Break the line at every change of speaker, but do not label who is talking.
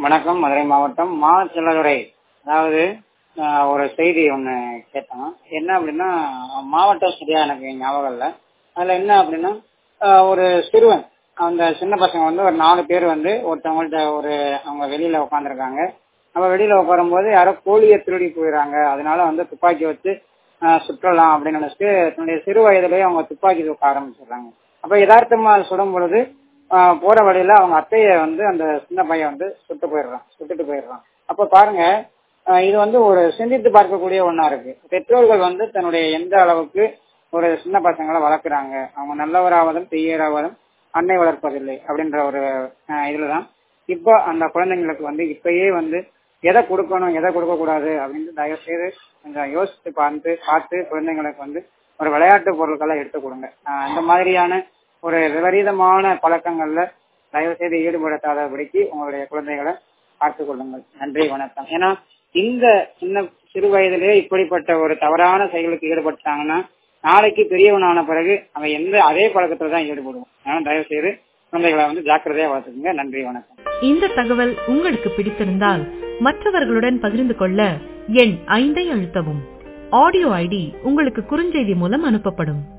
வணக்கம் மதுரை மாவட்டம் மா செல்லதுரை அதாவது ஆஹ், ஒரு செய்தி ஒன்று கேட்டோம் என்ன அப்படின்னா மாவட்டம் சரியா எனக்கு ஞாபகம் இல்லை அதில் என்ன அப்படின்னா ஆஹ், ஒரு சிறுவன் அந்த சின்ன பசங்க வந்து ஒரு நாலு பேர் வந்து ஒருத்தவங்கள்ட்ட ஒரு அவங்க வெளியில உட்காந்துருக்காங்க அப்ப வெளியில உட்காரும்போது யாரோ கோழியை திருடி போயிடறாங்க அதனால வந்து துப்பாக்கி வச்சு ஆஹ், சுற்றலாம் அப்படின்னு நினைச்சிட்டு தன்னுடைய சிறு வயதிலேயே அவங்க துப்பாக்கி தூக்க ஆரம்பிச்சிடுறாங்க அப்ப யதார்த்தமா அது சுடும் பொழுது ஆஹ், போற வழியில அவங்க அத்தைய வந்து அந்த சின்ன பையன் வந்து சுட்டு போயிடுறான் சுட்டுட்டு போயிடுறான் அப்ப பாருங்க ஆஹ், இது வந்து ஒரு சிந்தித்து பார்க்கக்கூடிய ஒண்ணா இருக்கு பெற்றோர்கள் வந்து தன்னுடைய எந்த அளவுக்கு ஒரு சின்ன பசங்களை வளர்க்குறாங்க அவங்க நல்லவராவதும் தீயராவதும் அன்னை வளர்ப்பதில்லை அப்படின்ற ஒரு ஆஹ், இதுலதான் இப்போ அந்த குழந்தைங்களுக்கு வந்து இப்பயே வந்து எதை கொடுக்கணும் எதை கொடுக்க கூடாது அப்படின்னு தயவு செய்து கொஞ்சம் யோசித்து பார்த்து பார்த்து குழந்தைங்களுக்கு வந்து ஒரு விளையாட்டு பொருட்களை எடுத்து கொடுங்க ஆஹ், இந்த மாதிரியான ஒரு விபரீதமான பழக்கங்கள்ல தயவு செய்து ஈடுபடுத்தாதபடிக்கு உங்களுடைய குழந்தைகளை பார்த்துக் கொள்ளுங்கள் நன்றி வணக்கம் ஏன்னா இந்த சின்ன சிறு வயதிலேயே இப்படிப்பட்ட ஒரு தவறான செயலுக்கு ஈடுபட்டாங்கன்னா நாளைக்கு பெரியவனான பிறகு அவன் எந்த அதே பழக்கத்துல தான் ஈடுபடுவான் அதனால தயவு செய்து குழந்தைகளை வந்து ஜாக்கிரதையா வளர்த்துக்குங்க நன்றி வணக்கம்
இந்த தகவல் உங்களுக்கு பிடித்திருந்தால் மற்றவர்களுடன் பகிர்ந்து கொள்ள எண் ஐந்தை அழுத்தவும் ஆடியோ ஐடி உங்களுக்கு குறுஞ்செய்தி மூலம் அனுப்பப்படும்